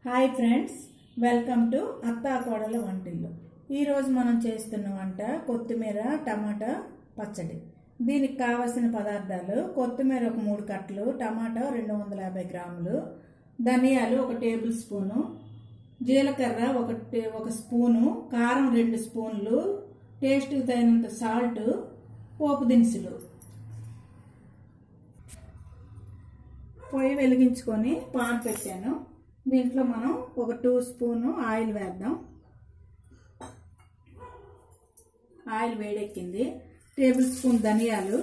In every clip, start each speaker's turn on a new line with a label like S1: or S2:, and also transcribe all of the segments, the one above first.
S1: Hi friends welcome to అత్తా కోడల వంటిల్లు ఈరోజు మనం చేస్తున్న వంట కొత్తిమీర టమాటా పచ్చడి దీనికి కావలసిన పదార్థాలు కొత్తిమీర ఒక మూడు కట్టలు టమాటా రెండు వందల యాభై గ్రాములు ధనియాలు ఒక టేబుల్ స్పూను జీలకర్ర ఒక టే- ఒక స్పూను కారం రెండు స్పూన్లు టేస్ట్కి తగినంత సాల్ట్ పోపు దినుసులు పొయ్యి వెలిగించుకొని పాన్ పెట్టాను దీంట్లో మనం ఒక టూ స్పూను ఆయిల్ వేద్దాం ఆయిల్ వేడెక్కింది టేబుల్ స్పూన్ ధనియాలు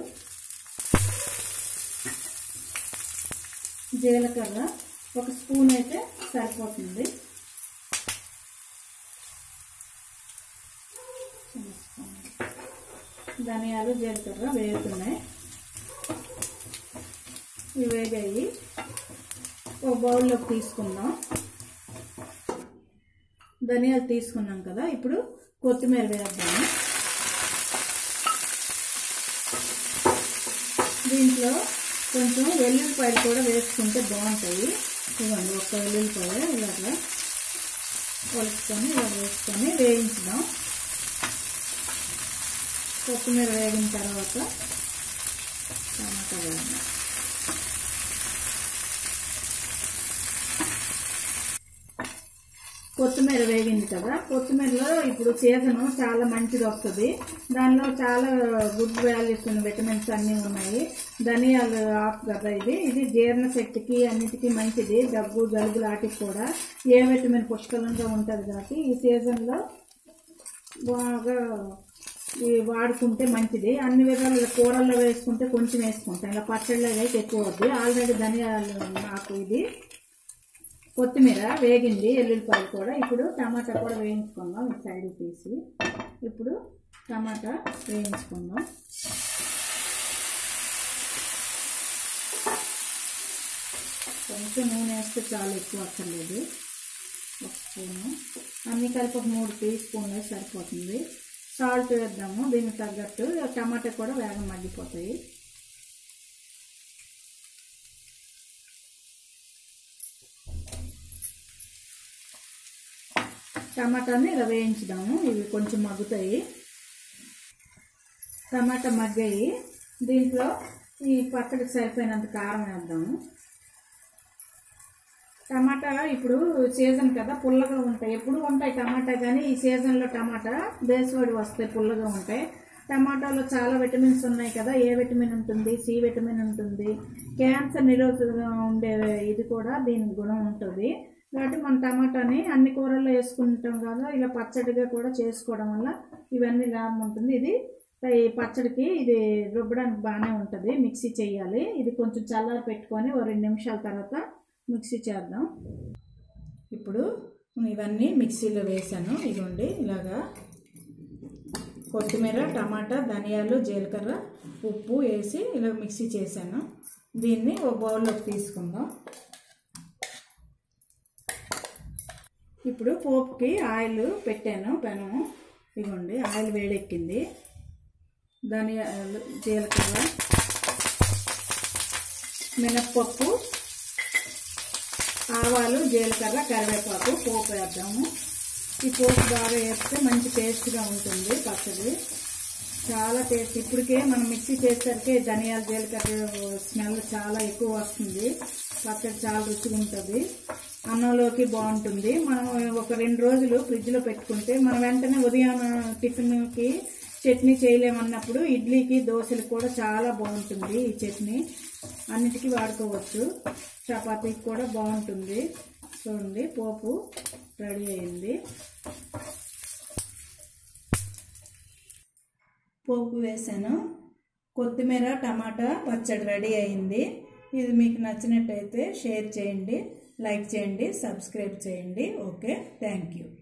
S1: జీలకర్ర ఒక స్పూన్ అయితే సరిపోతుంది చిన్న స్పూన్. ధనియాలు జీలకర్ర వేగుతున్నాయి ఇవి వేగాయి ఒక బౌల్లోకి తీసుకుందాం ధనియాలు తీసుకున్నాం కదా ఇప్పుడు కొత్తిమీర వేద్దాము దీంట్లో కొంచెం వెల్లుల్లిపాయలు కూడా వేసుకుంటే బాగుంటాయి ఇవ్వండి ఒక్క వెల్లుల్లిపాయ ఇలాగా కొలుచుకొని ఇలా వేసుకొని వేయించుదాం కొత్తిమీర వేగిన తర్వాత టమాటా వేద్దాం కొత్తిమీర వేగింది కదా కొత్తిమీరలో ఇప్పుడు సీజన్ చాలా మంచిది వస్తుంది దానిలో చాలా గుడ్ వాల్యూస్ ఉన్న విటమిన్స్ అన్నీ ఉన్నాయి ధనియాలు ఆకు కదా ఇది ఇది జీర్ణశక్తికి అన్నిటికీ మంచిది దగ్గు జలుబు లాంటికి కూడా ఏ విటమిన్ పుష్కలంగా ఉంటుంది కాబట్టి ఈ సీజన్లో బాగా ఈ వాడుకుంటే మంచిది అన్ని విధాల కూరల్లో వేసుకుంటే కొంచెం వేసుకుంటాం ఇలా పచ్చళ్ళలో అయితే ఎక్కువ వద్దు ఆల్రెడీ ధనియాలు ఆకు ఇది కొత్తిమీర వేగింది ఎల్లుల్లిపాయలు కూడా ఇప్పుడు టమాటా కూడా వేయించుకుందాం ఈ సైడ్ తీసి ఇప్పుడు టమాటా వేయించుకుందాం కొంచెం నూనె వేస్తే చాలా ఎక్కువ అక్కర్లేదు ఒక స్పూను అన్ని కలిపి ఒక మూడు టీ స్పూన్లు సరిపోతుంది సాల్ట్ వేద్దాము దీనికి తగ్గట్టు టమాటా కూడా వేగం మగ్గిపోతాయి టమాటాని ఇలా వేయించుదాము ఇవి కొంచెం మగ్గుతాయి టమాటా మగ్గాయి దీంట్లో ఈ పచ్చడికి సరిపోయినంత కారం వేద్దాము టమాటా ఇప్పుడు సీజన్ కదా పుల్లగా ఉంటాయి ఎప్పుడు ఉంటాయి టమాటా కానీ ఈ సీజన్లో టమాటా దేశవాడి వస్తాయి పుల్లగా ఉంటాయి టమాటాలో చాలా విటమిన్స్ ఉన్నాయి కదా ఏ విటమిన్ ఉంటుంది సి విటమిన్ ఉంటుంది క్యాన్సర్ నిరోధకంగా ఉండే ఇది కూడా దీనికి గుణం ఉంటుంది కాబట్టి మన టమాటాని అన్ని కూరల్లో వేసుకుంటాం కదా ఇలా పచ్చడిగా కూడా చేసుకోవడం వల్ల ఇవన్నీ లాభం ఉంటుంది ఇది ఈ పచ్చడికి ఇది రుబ్బడానికి బాగానే ఉంటుంది మిక్సీ చేయాలి ఇది కొంచెం చల్లారి పెట్టుకొని ఓ రెండు నిమిషాల తర్వాత మిక్సీ చేద్దాం ఇప్పుడు ఇవన్నీ మిక్సీలో వేసాను ఇదిగోండి ఇలాగా కొత్తిమీర టమాటా ధనియాలు జీలకర్ర ఉప్పు వేసి ఇలా మిక్సీ చేశాను దీన్ని ఒక బౌల్లోకి తీసుకుందాం ఇప్పుడు పోపుకి ఆయిల్ పెట్టాను పెనము ఇదిగోండి ఆయిల్ వేడెక్కింది ధనియాలు జీలకర్ర మినప్పప్పు ఆవాలు జీలకర్ర కరివేపాకు పోపు వేద్దాము ఈ పోపు బాగా వేస్తే మంచి టేస్ట్గా ఉంటుంది పచ్చడి చాలా టేస్ట్ ఇప్పటికే మనం మిక్సీ చేసేసరికి ధనియాల జీలకర్ర స్మెల్ చాలా ఎక్కువ వస్తుంది పచ్చడి చాలా రుచిగా ఉంటుంది అన్నంలోకి బాగుంటుంది మనం ఒక రెండు రోజులు ఫ్రిడ్జ్లో పెట్టుకుంటే మనం వెంటనే ఉదయం టిఫిన్కి చట్నీ చేయలేమన్నప్పుడు ఇడ్లీకి దోశలకు కూడా చాలా బాగుంటుంది ఈ చట్నీ అన్నిటికీ వాడుకోవచ్చు చపాతీకి కూడా బాగుంటుంది చూడండి పోపు రెడీ అయింది పోపు వేసాను కొత్తిమీర టమాటా పచ్చడి రెడీ అయింది ఇది మీకు నచ్చినట్టయితే షేర్ చేయండి లైక్ చేయండి సబ్స్క్రైబ్ చేయండి ఓకే థ్యాంక్ యూ